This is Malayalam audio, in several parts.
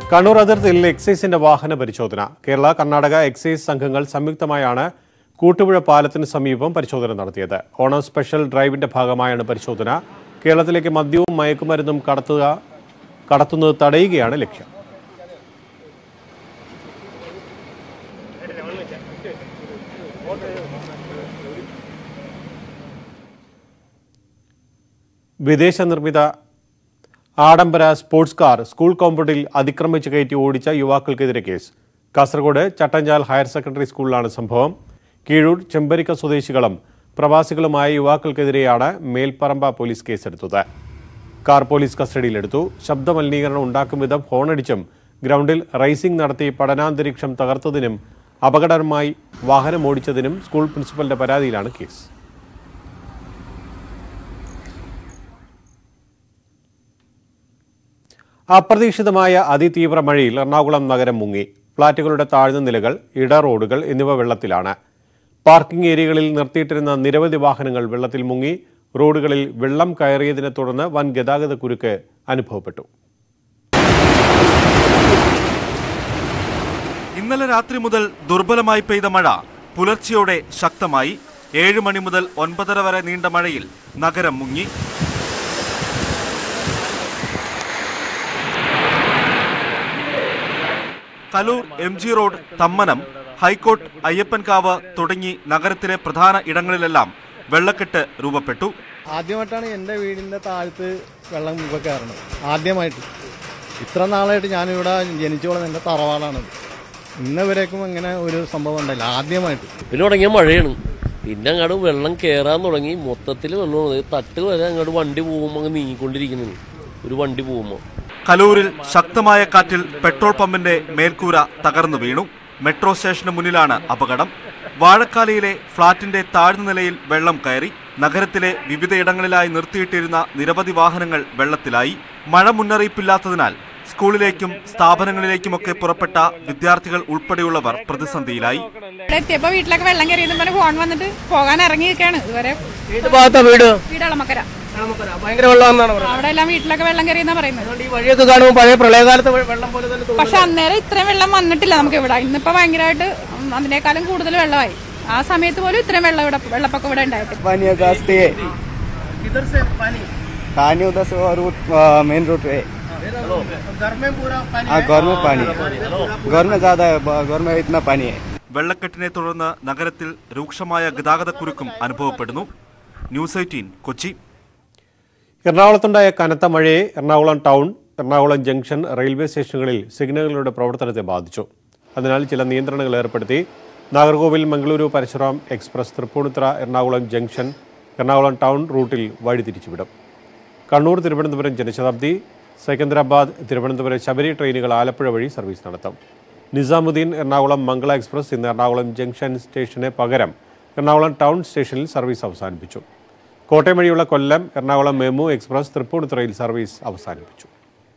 കണ്ണൂർ അതിർത്തിയിൽ എക്സൈസിന്റെ വാഹന പരിശോധന കേരള കർണാടക എക്സൈസ് സംഘങ്ങൾ സംയുക്തമായാണ് കൂട്ടുപുഴ പാലത്തിന് സമീപം പരിശോധന നടത്തിയത് ഓണം സ്പെഷ്യൽ ഡ്രൈവിന്റെ ഭാഗമായാണ് പരിശോധന കേരളത്തിലേക്ക് മദ്യവും മയക്കുമരുന്നും കടത്തുക കടത്തുന്നത് തടയുകയാണ് ലക്ഷ്യം വിദേശ നിർമ്മിത ആഡംബര സ്പോർട്സ് കാർ സ്കൂൾ കോമ്പൗണ്ടിൽ അതിക്രമിച്ച് കയറ്റി ഓടിച്ച യുവാക്കൾക്കെതിരെ case Kasaragod Chattanchal higher secondary സ്കൂളിലാണ് സംഭവം കീഴൂർ ചെമ്പരിക്ക സ്വദേശികളും പ്രവാസികളുമായ യുവാക്കൾക്കെതിരെയാണ് മേൽപ്പറമ്പ പോലീസ് കേസെടുത്തത് കാർ പോലീസ് കസ്റ്റഡിയിലെടുത്തു ശബ്ദമലിനീകരണം ഉണ്ടാക്കും വിധം ഹോണടിച്ചും ഗ്രൗണ്ടിൽ റേസിംഗ് നടത്തി പഠനാന്തരീക്ഷം തകർത്തതിനും അപകടകരമായി വാഹനം ഓടിച്ചതിനും സ്കൂൾ പ്രിൻസിപ്പലിന്റെ പരാതിയിലാണ് കേസ് അപ്രതീക്ഷിതമായ അതിതീവ്ര മഴയിൽ എറണാകുളം നഗരം മുങ്ങി ഫ്ളാറ്റുകളുടെ താഴ്ന്ന നിലകൾ ഇട റോഡുകൾ എന്നിവ വെള്ളത്തിലാണ് പാർക്കിംഗ് ഏരിയകളിൽ നിർത്തിയിട്ടിരുന്ന നിരവധി വാഹനങ്ങൾ വെള്ളത്തിൽ മുങ്ങി റോഡുകളിൽ വെള്ളം കയറിയതിനെ തുടർന്ന് വൻ ഗതാഗത കുരുക്ക് അനുഭവപ്പെട്ടു ഇന്നലെ രാത്രി മുതൽ ദുർബലമായി പെയ്ത മഴ പുലർച്ചെയോടെ ശക്തമായി ഏഴ് മണി മുതൽ ഒൻപതര വരെ നീണ്ട മഴയിൽ നഗരം മുങ്ങി Kaloor M G road Thammanam high court Ayyappankavu തുടങ്ങി നഗരത്തിലെ പ്രധാന ഇടങ്ങളിലെല്ലാം വെള്ളക്കെട്ട് രൂപപ്പെട്ടു ആദ്യമായിട്ടാണ് എൻ്റെ വീടിൻ്റെ താഴത്ത് വെള്ളം ഇപ്പം കയറണത് ആദ്യമായിട്ട് ഇത്ര നാളായിട്ട് ഞാനിവിടെ ജനിച്ചോളം എൻ്റെ തറവാടാണ് ഇന്ന് വരേക്കും അങ്ങനെ ഒരു സംഭവം ഉണ്ടായില്ല ആദ്യമായിട്ട് പിന്നെ തുടങ്ങിയ മഴയാണ് പിന്നെ അങ്ങോട്ട് വെള്ളം കയറാൻ തുടങ്ങി മൊത്തത്തിൽ വെള്ളം വന്നത്. തട്ട് വരെ അങ്ങോട്ട് വണ്ടി പോകുമ്പോൾ അങ്ങ് നീങ്ങിക്കൊണ്ടിരിക്കുന്നു ഒരു വണ്ടി പോകുമ്പോൾ കലൂരിൽ ശക്തമായ കാറ്റിൽ പെട്രോൾ പമ്പിന്റെ മേൽക്കൂര തകർന്നു വീണു മെട്രോ സ്റ്റേഷന് മുന്നിലാണ് അപകടം വാഴക്കാലയിലെ ഫ്ളാറ്റിന്റെ താഴ്ന്ന നിലയിൽ വെള്ളം കയറി നഗരത്തിലെ വിവിധയിടങ്ങളിലായി നിർത്തിയിട്ടിരുന്ന നിരവധി വാഹനങ്ങൾ വെള്ളത്തിലായി മഴ മുന്നറിയിപ്പില്ലാത്തതിനാൽ സ്കൂളിലേക്കും സ്ഥാപനങ്ങളിലേക്കുമൊക്കെ പുറപ്പെട്ട വിദ്യാർത്ഥികൾ ഉൾപ്പെടെയുള്ളവർ പ്രതിസന്ധിയിലായി ഇവിടെ എത്തിയപ്പോ വീട്ടിലൊക്കെ വെള്ളം കയറിയെന്നും പറഞ്ഞ് ഫോൺ വന്നിട്ട് പോകാൻ ഇറങ്ങിയിരിക്കാണ് ഇതുവരെ വീട് ഭാഗത്താ വീട് വീട് അളമക്കര നമുക്കറിയാം. ഭയങ്കര വെള്ളമാണെന്നാണ് പറയുന്നത് അവിടെ എല്ലാം വീട്ടിലൊക്കെ വെള്ളം കയറിയെന്നാ പറയുന്നത് അതുകൊണ്ട് ഈ വഴിയൊക്കെ കാണുമ്പോൾ പഴയ പ്രളയകാലത്തെ വെ- വെള്ളം പോലെ തന്നെ തോന്നും പക്ഷെ അന്നേരം ഇത്രയും വെള്ളം വന്നിട്ടില്ല നമുക്ക് ഇവിടെ ഇന്നിപ്പോ ഭയങ്കരമായിട്ട് അതിനേക്കാളും കൂടുതൽ വെള്ളമായി ആ സമയത്ത് പോലും ഇത്രയും വെള്ളം ഇവിടെ വെള്ളപ്പൊക്കം ഇവിടെ ഉണ്ടായിട്ടില്ല पानी है जास्ती है इधर से पानी पानी उधर से रूट मेन रूट है घर में पूरा पानी हाँ घर में पानी है घर में ज्यादा है ब- घर में इतना पानी है വെള്ളക്കെട്ടിനെ തുടർന്ന് നഗരത്തിൽ രൂക്ഷമായ ഗതാഗതക്കുരുക്കും അനുഭവപ്പെടുന്നു ന്യൂസ് എയ്റ്റീൻ കൊച്ചി എറണാകുളത്തുണ്ടായ കനത്ത മഴയെ Ernakulam town Ernakulam junction railway സ്റ്റേഷനുകളിൽ സിഗ്നലുകളുടെ പ്രവർത്തനത്തെ ബാധിച്ചു അതിനാൽ ചില നിയന്ത്രണങ്ങൾ ഏർപ്പെടുത്തി Nagercoil Mangaluru Parasuram express Thrippunithura Ernakulam junction Ernakulam town റൂട്ടിൽ വഴിതിരിച്ചുവിടും കണ്ണൂർ തിരുവനന്തപുരം ജനശതാബ്ദി സെക്കന്ദരാബാദ് തിരുവനന്തപുരം ശബരി ട്രെയിനുകൾ ആലപ്പുഴ വഴി സർവീസ് നടത്തും നിസാമുദ്ദീൻ എറണാകുളം മംഗള എക്സ്പ്രസ് ഇന്ന് എറണാകുളം ജംഗ്ഷൻ സ്റ്റേഷന് പകരം എറണാകുളം ടൗൺ സ്റ്റേഷനിൽ സർവീസ് അവസാനിപ്പിച്ചു കോട്ടയം വഴിയുള്ള കൊല്ലം എറണാകുളം മെമു എക്സ്പ്രസ് തൃപ്പൂണിത്തുറയിൽ സർവീസ് അവസാനിപ്പിച്ചു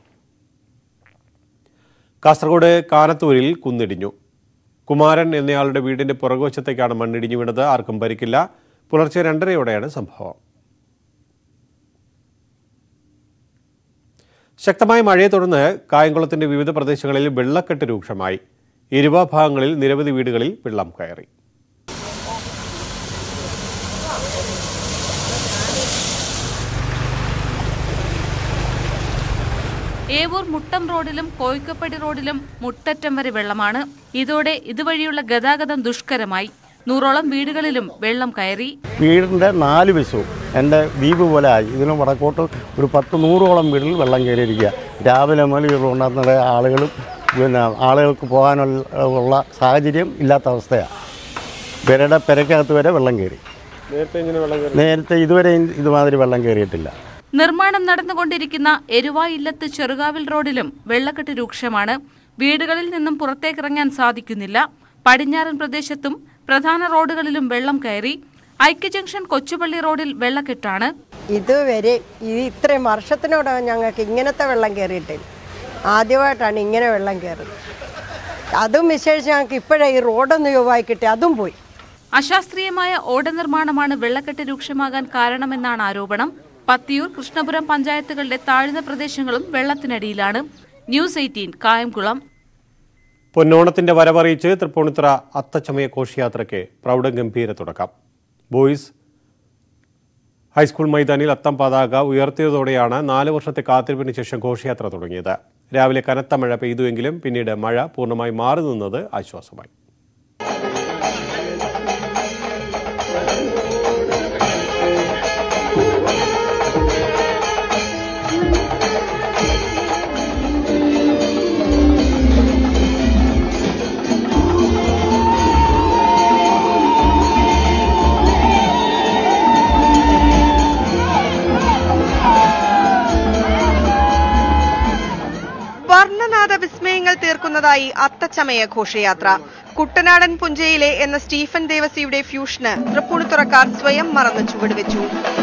കാസർഗോഡ് കാനത്തൂരിൽ കുന്നിടിഞ്ഞു കുമാരൻ എന്നയാളുടെ വീടിന്റെ പുറകുവശത്തേക്കാണ് മണ്ണിടിഞ്ഞു വീണത് ആർക്കും പരിക്കില്ല പുലർച്ചെ രണ്ടരയോടെയാണ് സംഭവം ശക്തമായ മഴയെ തുടർന്ന് കായംകുളത്തിന്റെ വിവിധ പ്രദേശങ്ങളിൽ വെള്ളക്കെട്ട് രൂക്ഷമായി ഇരുഭാഗങ്ങളിൽ നിരവധി വീടുകളിൽ വെള്ളം കയറി ഏവൂർ മുട്ടം റോഡിലും കോയിക്കപ്പടി റോഡിലും മുട്ടറ്റം വരെ വെള്ളമാണ് ഇതോടെ ഇതുവഴിയുള്ള ഗതാഗതം ദുഷ്കരമായി നൂറോളം വീടുകളിലും വെള്ളം കയറി വീടിൻ്റെ നാല് വശവും എൻ്റെ ദ്വീപ് പോലെ ആയി ഇതിന് വടക്കോട്ട് ഒരു പത്ത് നൂറോളം വീട്ടിൽ വെള്ളം കയറിയിരിക്കുക രാവിലെ മുതൽ ഇവിടെ ഉണ്ടാകുന്ന ആളുകളും പിന്നെ ആളുകൾക്ക് പോകാനുള്ള ഉള്ള സാഹചര്യം ഇല്ലാത്ത അവസ്ഥയാണ് പെരയുടെ പെരക്കകത്ത് വരെ വെള്ളം കയറി നേരത്തെ ഇതുവരെ ഇതുമാതിരി വെള്ളം കയറിയിട്ടില്ല നിർമ്മാണം നടന്നുകൊണ്ടിരിക്കുന്ന എരുവായില്ലത്ത് ചെറുകാവിൽ റോഡിലും വെള്ളക്കെട്ട് രൂക്ഷമാണ് വീടുകളിൽ നിന്നും പുറത്തേക്കിറങ്ങാൻ സാധിക്കുന്നില്ല പടിഞ്ഞാറൻ പ്രദേശത്തും പ്രധാന റോഡുകളിലും വെള്ളം കയറി ഐക്യ ജംഗ്ഷൻ കൊച്ചുപള്ളി റോഡിൽ വെള്ളക്കെട്ടാണ് ഇതുവരെ ഈ ഇത്രയും വർഷത്തിനോടകം ഞങ്ങൾക്ക് ഇങ്ങനത്തെ വെള്ളം കയറിയിട്ടില്ല ആദ്യമായിട്ടാണ് ഇങ്ങനെ വെള്ളം കയറുന്നത് അതും വിശേഷിച്ച് ഞങ്ങൾക്ക് ഇപ്പോഴേ ഈ റോഡൊന്ന് രൂപമായി കിട്ടി അതും പോയി അശാസ്ത്രീയമായ ഓട നിർമ്മാണമാണ് വെള്ളക്കെട്ട് രൂക്ഷമാകാൻ കാരണമെന്നാണ് ആരോപണം പത്തിയൂർ കൃഷ്ണപുരം പഞ്ചായത്തുകളുടെ താഴ്ന്ന പ്രദേശങ്ങളും വെള്ളത്തിനടിയിലാണ് ന്യൂസ് എയ്റ്റീൻ കായംകുളം പൊന്നോണത്തിന്റെ വരവറിയിച്ച് തൃപ്പൂണിത്തുറ അത്തച്ചമയ ഘോഷയാത്രയ്ക്ക് പ്രൗഢഗംഭീര തുടക്കം ബോയ്സ് ഹൈസ്കൂൾ മൈതാനിൽ അത്തം പതാക ഉയർത്തിയതോടെയാണ് നാല് വർഷത്തെ കാത്തിരിപ്പിന് ശേഷം ഘോഷയാത്ര തുടങ്ങിയത് രാവിലെ കനത്ത മഴ പെയ്തുവെങ്കിലും പിന്നീട് മഴ പൂർണ്ണമായി മാറി നിന്നത് ആശ്വാസമായി വർണ്ണനാഥ വിസ്മയങ്ങൾ തീർക്കുന്നതായി അത്തച്ചമയ ഘോഷയാത്ര കുട്ടനാടൻ പുഞ്ചയിലെ എന്ന സ്റ്റീഫൻ ദേവസിയുടെ ഫ്യൂഷന് തൃപ്പൂണിത്തുറക്കാർ സ്വയം മറന്ന് ചുവടുവെച്ചു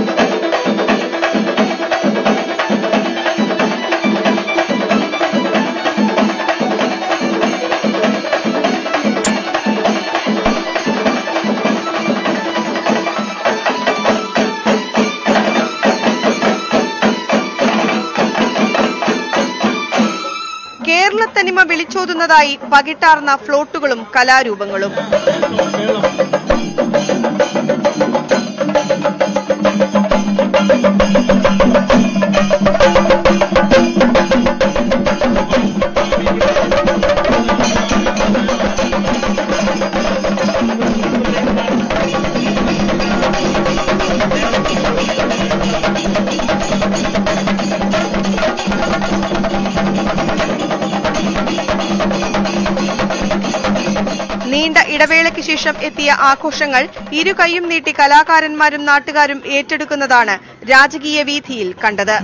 കേരളത്തനിമ വിളിച്ചോതുന്നതായി പകിട്ടാർന്ന ഫ്ലോട്ടുകളും കലാരൂപങ്ങളും നീണ്ട ഇടവേളയ്ക്ക് ശേഷം എത്തിയ ആഘോഷങ്ങൾ ഇരു കൈയും നീട്ടി കലാകാരന്മാരും നാട്ടുകാരും ഏറ്റെടുക്കുന്നതാണ് രാജകീയ വീഥിയിൽ കണ്ടത്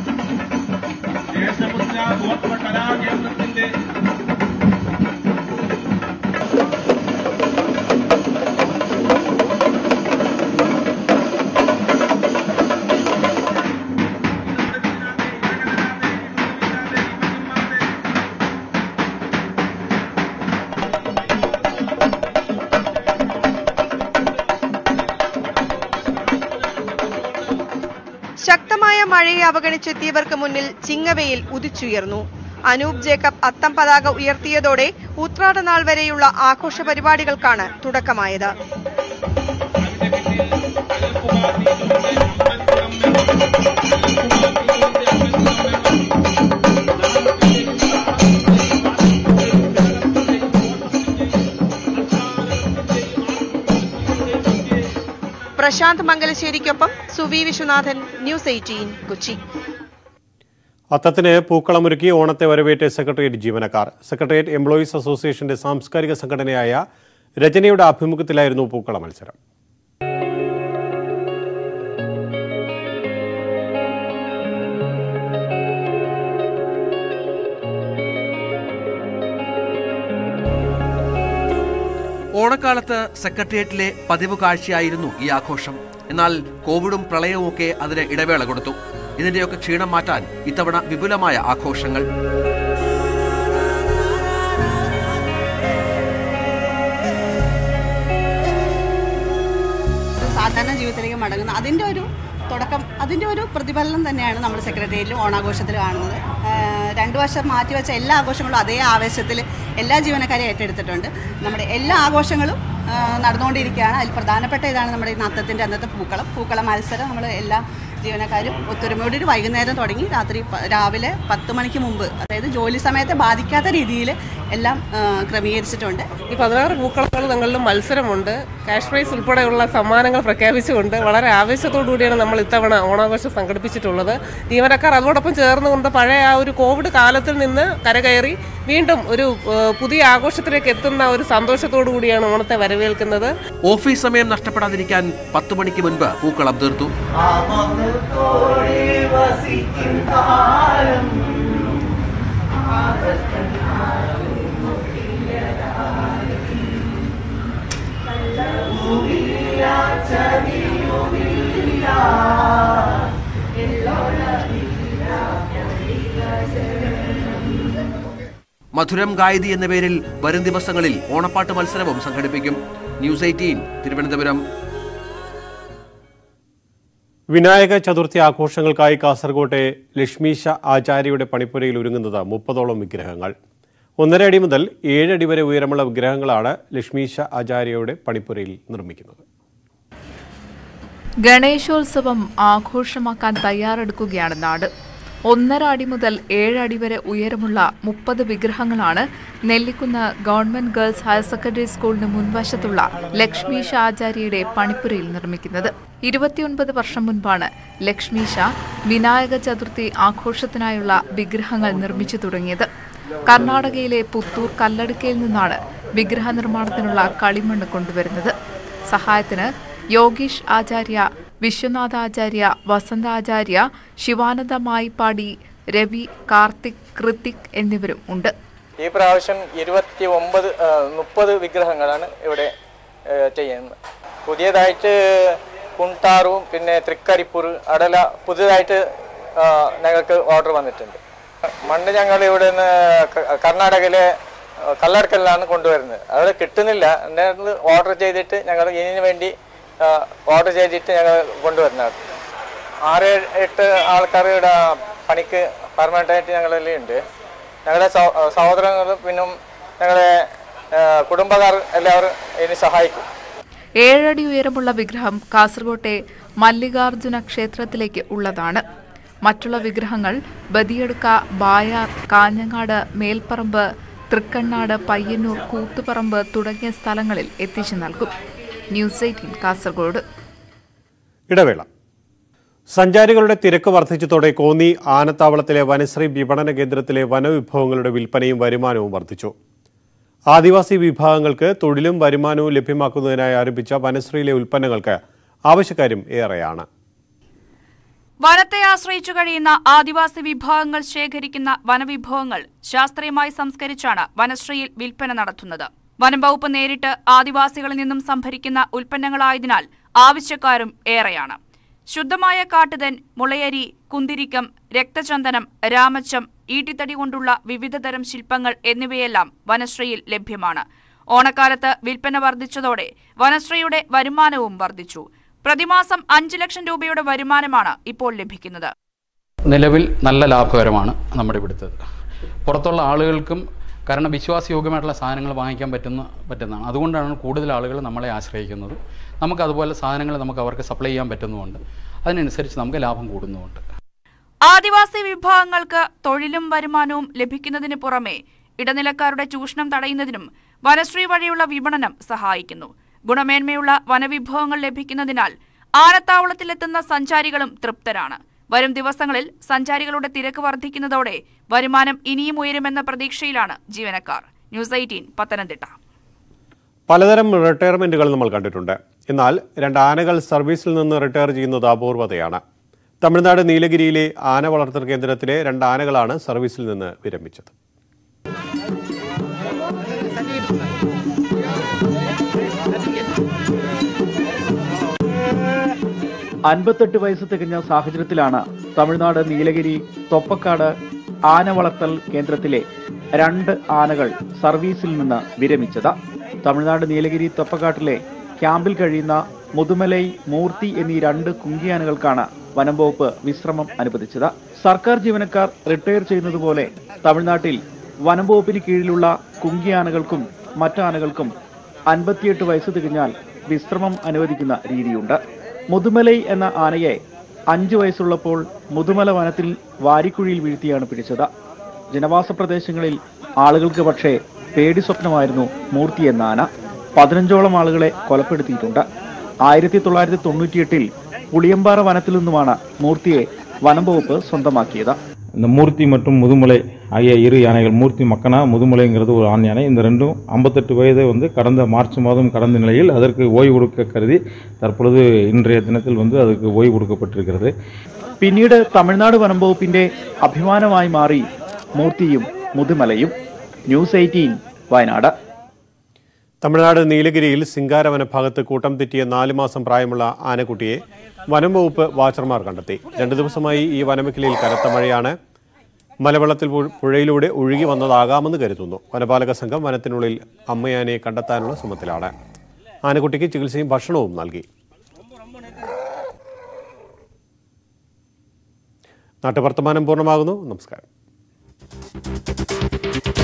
ശക്തമായ മഴയെ അവഗണിച്ചെത്തിയവർക്ക് മുന്നിൽ ചിങ്ങവെയിൽ ഉദിച്ചുയർന്നു അനൂപ് ജേക്കബ് അത്തം പതാക ഉയർത്തിയതോടെ ഉത്രാടനാൾ വരെയുള്ള ആഘോഷ പരിപാടികൾക്കാണ് തുടക്കമായത് പ്രശാന്ത് മംഗലശ്ശേരിക്കൊപ്പം സുവി വിശ്വനാഥൻ ന്യൂസ് എയ്റ്റീൻ കൊച്ചി അത്തത്തിന് പൂക്കളമൊരുക്കി ഓണത്തെ വരവേറ്റ സെക്രട്ടേറിയറ്റ് ജീവനക്കാർ സെക്രട്ടേറിയറ്റ് എംപ്ലോയീസ് അസോസിയേഷന്റെ സാംസ്കാരിക സംഘടനയായ രചനയുടെ ആഭിമുഖ്യത്തിലായിരുന്നു പൂക്കള മത്സരം ഓണക്കാലത്ത് സെക്രട്ടേറിയറ്റിലെ പതിവ് കാഴ്ചയായിരുന്നു ഈ ആഘോഷം എന്നാൽ കോവിഡും പ്രളയവും ഒക്കെ അതിന് ഇടവേള കൊടുത്തു ഇതിന്റെയൊക്കെ ക്ഷീണം മാറ്റാൻ ഇത്തവണ വിപുലമായ ആഘോഷങ്ങൾ സാധാരണ ജീവിതത്തിലേക്ക് മടങ്ങുന്ന അതിൻ്റെ ഒരു തുടക്കം അതിൻ്റെ ഒരു പ്രതിഫലനം തന്നെയാണ് നമ്മൾ സെക്രട്ടേറിയറ്റിലും ഓണാഘോഷത്തിൽ കാണുന്നത് ആഹ് രണ്ടു വർഷം മാറ്റിവെച്ച എല്ലാ ആഘോഷങ്ങളും അതേ ആവേശത്തിൽ എല്ലാ ജീവനക്കാരെയും ഏറ്റെടുത്തിട്ടുണ്ട് നമ്മുടെ എല്ലാ ആഘോഷങ്ങളും ആഹ് നടന്നുകൊണ്ടിരിക്കുകയാണ് അതിൽ പ്രധാനപ്പെട്ട ഇതാണ് നമ്മുടെ ഈ നത്തത്തിൻ്റെ അന്നത്തെ പൂക്കളം പൂക്കളം മത്സരം നമ്മൾ എല്ലാ ജീവനക്കാരും ഒത്തൊരുമയോടെ ഒരു വൈകുന്നേരം തുടങ്ങി രാത്രി പ- രാവിലെ പത്ത് മണിക്ക് മുമ്പ് അതായത് ജോലി സമയത്തെ ബാധിക്കാത്ത രീതിയിൽ എല്ലാം ആഹ് ക്രമീകരിച്ചിട്ടുണ്ട് ഈ പതിനാറ് പൂക്കളങ്ങൾ ഞങ്ങളിലും മത്സരമുണ്ട് ക്യാഷ് പ്രൈസ് ഉൾപ്പെടെയുള്ള സമ്മാനങ്ങൾ പ്രഖ്യാപിച്ചുകൊണ്ട് വളരെ ആവേശത്തോടു കൂടിയാണ് നമ്മൾ ഇത്തവണ ഓണാഘോഷം സംഘടിപ്പിച്ചിട്ടുള്ളത് ജീവനക്കാർ അതോടൊപ്പം ചേർന്നുകൊണ്ട് പഴയ ആ ഒരു കോവിഡ് കാലത്തിൽ നിന്ന് കരകയറി വീണ്ടും ഒരു ഏഹ്, പുതിയ ആഘോഷത്തിലേക്ക് എത്തുന്ന ഒരു സന്തോഷത്തോടു കൂടിയാണ് ഓണത്തെ വരവേൽക്കുന്നത് ഓഫീസ് സമയം നഷ്ടപ്പെടാതിരിക്കാൻ പത്ത് മണിക്ക് മുൻപ് പൂക്കളം തീർത്തു മധുരം ഗായതി എന്ന പേരിൽ വരും ദിവസങ്ങളിൽ ഓണപ്പാട്ട് മത്സരവും സംഘടിപ്പിക്കും ന്യൂസ് എയ്റ്റീൻ തിരുവനന്തപുരം വിനായക ചതുർത്ഥി ആഘോഷങ്ങൾക്കായി കാസർകോട്ടെ ലക്ഷ്മീശ ആചാര്യയുടെ പണിപ്പുരയിൽ ഒരുങ്ങുന്നത് മുപ്പതോളം വിഗ്രഹങ്ങൾ ഒന്നര അടി മുതൽ ഏഴടി വരെ ഉയരമുള്ള വിഗ്രഹങ്ങളാണ് ലക്ഷ്മീശ ആചാര്യയുടെ പണിപ്പുരയിൽ നിർമ്മിക്കുന്നത് ഗണേശോത്സവം ആഘോഷമാക്കാൻ തയ്യാറെടുക്കുകയാണ് നാട് ഒന്നര അടി മുതൽ ഏഴ് അടി വരെ ഉയരമുള്ള മുപ്പത് വിഗ്രഹങ്ങളാണ് Nellikunnu government girls higher secondary സ്കൂളിന് മുൻവശത്തുള്ള ലക്ഷ്മീശ ആചാര്യയുടെ പണിപ്പുരയിൽ നിർമ്മിക്കുന്നത് ഇരുപത്തിയൊൻപത് വർഷം മുൻപാണ് ലക്ഷ്മീശ വിനായക ചതുർത്ഥി ആഘോഷത്തിനായുള്ള വിഗ്രഹങ്ങൾ നിർമ്മിച്ചു തുടങ്ങിയത് കർണാടകയിലെ പുത്തൂർ കല്ലടുക്കയിൽ നിന്നാണ് വിഗ്രഹ നിർമ്മാണത്തിനുള്ള കളിമണ്ണ് കൊണ്ടുവരുന്നത് സഹായത്തിന് യോഗീഷ് ആചാര്യ വിശ്വനാഥ ആചാര്യ വസന്ത ആചാര്യ ശിവാനന്ദ മായിപ്പാടി രവി കാർത്തിക് കൃത്തിക് എന്നിവരും ഉണ്ട് ഈ പ്രാവശ്യം ഇരുപത്തി ഒമ്പത് മുപ്പത് വിഗ്രഹങ്ങളാണ് ഇവിടെ ഏ, ചെയ്യുന്നത് പുതിയതായിട്ട് കുണ്ടാറും പിന്നെ തൃക്കരിപ്പൂർ അടല പുതിയതായിട്ട് ആ, ഞങ്ങൾക്ക് ഓർഡർ വന്നിട്ടുണ്ട് മണ്ണ് ഞങ്ങൾ ഇവിടെ നിന്ന് ക- കർണാടകയിലെ ആ, കല്ലടക്കലിലാണ് കൊണ്ടുവരുന്നത് അവിടെ കിട്ടുന്നില്ല എന്നിട്ട് ഓർഡർ ചെയ്തിട്ട് ഞങ്ങൾ ഇതിനു വേണ്ടി ഓർഡർ ചെയ്തിട്ട് ഞങ്ങൾ കൊണ്ടുവരുന്നതാണ് ആറ് എട്ട് ആൾക്കാർ ഇവിടെ പണിക്ക് പെർമനൻ്റ് ആയിട്ട് ഞങ്ങളെല്ലാം ഉണ്ട് ഞങ്ങളുടെ സഹ- സഹോദരങ്ങളും പിന്നെ ഞങ്ങളുടെ ആ, കുടുംബക്കാർ എല്ലാവരും ഇതിന് സഹായിക്കും ഏഴടി ഉയരമുള്ള വിഗ്രഹം കാസർകോട്ടെ മല്ലികാർജുന ക്ഷേത്രത്തിലേക്ക് ഉള്ളതാണ് മറ്റുള്ള വിഗ്രഹങ്ങൾ ബദിയടുക്ക ബായാർ കാഞ്ഞങ്ങാട് മേൽപ്പറമ്പ് തൃക്കണ്ണാട് പയ്യന്നൂർ കൂത്തുപറമ്പ് തുടങ്ങിയ സ്ഥലങ്ങളിൽ എത്തിച്ചു നൽകും ന്യൂസ് എയ്റ്റീൻ കാസർഗോഡ് ഇടവേള സഞ്ചാരികളുടെ തിരക്ക് വർദ്ധിച്ചതോടെ കോന്നി ആനത്താവളത്തിലെ വനശ്രീ വിപണന കേന്ദ്രത്തിലെ വനവിഭവങ്ങളുടെ വിൽപ്പനയും വരുമാനവും വർദ്ധിച്ചു ആദിവാസി വിഭാഗങ്ങൾക്ക് തൊഴിലും വരുമാനവും ലഭ്യമാക്കുന്നതിനായി ആരംഭിച്ച വനശ്രീയിലെ ഉൽപ്പന്നങ്ങൾക്ക് ആവശ്യക്കാരും ഏറെയാണ് വനത്തെ ആശ്രയിച്ചു കഴിയുന്ന ആദിവാസി വിഭാഗങ്ങൾ ശേഖരിക്കുന്ന വനവിഭവങ്ങൾ ശാസ്ത്രീയമായി സംസ്കരിച്ചാണ് വനശ്രീയിൽ വിൽപ്പന നടത്തുന്നത് വനം വകുപ്പ് നേരിട്ട് ആദിവാസികളിൽ നിന്നും സംഭരിക്കുന്ന ഉൽപ്പന്നങ്ങളായതിനാൽ ആവശ്യക്കാരും ഏറെയാണ് ശുദ്ധമായ കാട്ടുതൻ മുളയരി കുന്തിരിക്കം രക്തചന്ദനം രാമച്ചം ഈട്ടിത്തടി കൊണ്ടുള്ള വിവിധതരം ശില്പങ്ങൾ എന്നിവയെല്ലാം വനശ്രീയിൽ ലഭ്യമാണ് ഓണക്കാലത്ത് വിൽപ്പന വർദ്ധിച്ചതോടെ വനശ്രീയുടെ വരുമാനവും വർദ്ധിച്ചു പ്രതിമാസം അഞ്ച് ലക്ഷം രൂപയുടെ വരുമാനമാണ് ഇപ്പോൾ ലഭിക്കുന്നത് നിലവിൽ നല്ല ലാഭകരമാണ് നമ്മുടെ ഇവിടുത്തേത് പുറത്തുള്ള ആളുകൾക്കും കാരണം വിശ്വാസയോഗ്യമായിട്ടുള്ള സാധനങ്ങൾ വാങ്ങിക്കാൻ പറ്റുന്ന പറ്റുന്നതാണ് അതുകൊണ്ടാണ് കൂടുതൽ ആളുകൾ നമ്മളെ ആശ്രയിക്കുന്നത് നമുക്ക് അതുപോലെ സാധനങ്ങൾ നമുക്ക് അവർക്ക് സപ്ലൈ ചെയ്യാൻ പറ്റുന്നുമുണ്ട് അതിനനുസരിച്ച് നമുക്ക് ലാഭം കൂടുന്നുമുണ്ട് ആദിവാസി വിഭാഗങ്ങൾക്ക് തൊഴിലും വരുമാനവും ലഭിക്കുന്നതിന് പുറമെ ഇടനിലക്കാരുടെ ചൂഷണം തടയുന്നതിനും വനശ്രീ വഴിയുള്ള വിപണനം സഹായിക്കുന്നു ഗുണമേന്മയുള്ള വനവിഭവങ്ങൾ ലഭിക്കുന്നതിനാൽ ആനത്താവളത്തിലെത്തുന്ന സഞ്ചാരികളും തൃപ്തരാണ് വരും ദിവസങ്ങളിൽ സഞ്ചാരികളുടെ തിരക്ക് വർദ്ധിക്കുന്നതോടെ വരുമാനം ഇനിയും ഉയരുമെന്ന പ്രതീക്ഷയിലാണ് ജീവനക്കാർ ന്യൂസ് എയ്റ്റീൻ പത്തനംതിട്ട പലതരം റിട്ടയർമെന്റുകൾ നമ്മൾ കണ്ടിട്ടുണ്ട് എന്നാൽ രണ്ട് ആനകൾ സർവീസിൽ നിന്ന് റിട്ടയർ ചെയ്യുന്നത് അപൂർവതയാണ് തമിഴ്നാട് നീലഗിരിയിലെ ആന വളർത്തൽ കേന്ദ്രത്തിലെ രണ്ട് ആനകളാണ് സർവീസിൽ നിന്ന് വിരമിച്ചത് അൻപത്തെട്ട് വയസ്സ് തികഞ്ഞ സാഹചര്യത്തിലാണ് തമിഴ്നാട് നീലഗിരി തൊപ്പക്കാട് ആന വളർത്തൽ കേന്ദ്രത്തിലെ രണ്ട് ആനകൾ സർവീസിൽ നിന്ന് വിരമിച്ചത് തമിഴ്നാട് നീലഗിരി തൊപ്പക്കാട്ടിലെ ക്യാമ്പിൽ കഴിയുന്ന മുതുമലൈ മൂർത്തി എന്നീ രണ്ട് കുങ്കിയാനകൾക്കാണ് വനം വകുപ്പ് വിശ്രമം അനുവദിച്ചത് സർക്കാർ ജീവനക്കാർ റിട്ടയർ ചെയ്യുന്നതുപോലെ തമിഴ്നാട്ടിൽ വനം വകുപ്പിന് കീഴിലുള്ള കുങ്കിയാനകൾക്കും മറ്റാനകൾക്കും അൻപത്തിയെട്ട് വയസ്സ് തികഞ്ഞാൽ വിശ്രമം അനുവദിക്കുന്ന രീതിയുണ്ട് മുതുമലൈ എന്ന ആനയെ അഞ്ചു വയസ്സുള്ളപ്പോൾ മുതുമല വനത്തിൽ വാരിക്കുഴിയിൽ വീഴ്ത്തിയാണ് പിടിച്ചത് ജനവാസ പ്രദേശങ്ങളിൽ ആളുകൾക്ക് പക്ഷേ പേടി സ്വപ്നമായിരുന്നു മൂർത്തി എന്ന ആന പതിനഞ്ചോളം ആളുകളെ കൊലപ്പെടുത്തിയിട്ടുണ്ട് ആയിരത്തി തൊള്ളായിരത്തി തൊണ്ണൂറ്റിയെട്ടിൽ പുളിയമ്പാറ വനത്തിൽ നിന്നുമാണ് മൂർത്തിയെ വനം വകുപ്പ് സ്വന്തമാക്കിയത് இந்த மூர்த்தி மற்றும் முதுமலை ஆகிய இரு யானைகள் மூர்த்தி மக்கனா முதுமலைங்கிறது ஒரு ஆண் யானை இந்த ரெண்டும் ஐம்பத்தெட்டு வயதை வந்து கடந்த மார்ச் மாதம் கடந்த நிலையில் அதற்கு ஓய்வு கொடுக்க கருதி தற்பொழுது இன்றைய தினத்தில் வந்து அதுக்கு ஓய்வு கொடுக்கப்பட்டிருக்கிறது പിന്നീട് തമിഴ്നാട് വനം വകുപ്പിന്റെ അഭിമാനമായി മാറി മൂർത്തിയും മുതുമലയും ന്യൂസ് എയ്റ്റീൻ വയനാട് തമിഴ്നാട് നീലഗിരിയിൽ സിംഗാരവന ഭാഗത്ത് കൂട്ടം തെറ്റിയ നാല് മാസം പ്രായമുള്ള ആനക്കുട്ടിയെ വനം വകുപ്പ് വാച്ചർമാർ കണ്ടെത്തി രണ്ടു ദിവസമായി ഈ വനമേഖലയിൽ കനത്ത മഴയാണ് മലവെള്ളത്തിൽ പു- പുഴയിലൂടെ ഒഴുകി വന്നതാകാമെന്ന് കരുതുന്നു വനപാലക സംഘം വനത്തിനുള്ളിൽ അമ്മയാനയെ കണ്ടെത്താനുള്ള ശ്രമത്തിലാണ് ആനക്കുട്ടിക്ക് ചികിത്സയും ഭക്ഷണവും നൽകി നാട്ടുവർത്തമാനം പൂർണ്ണമാകുന്നു നമസ്കാരം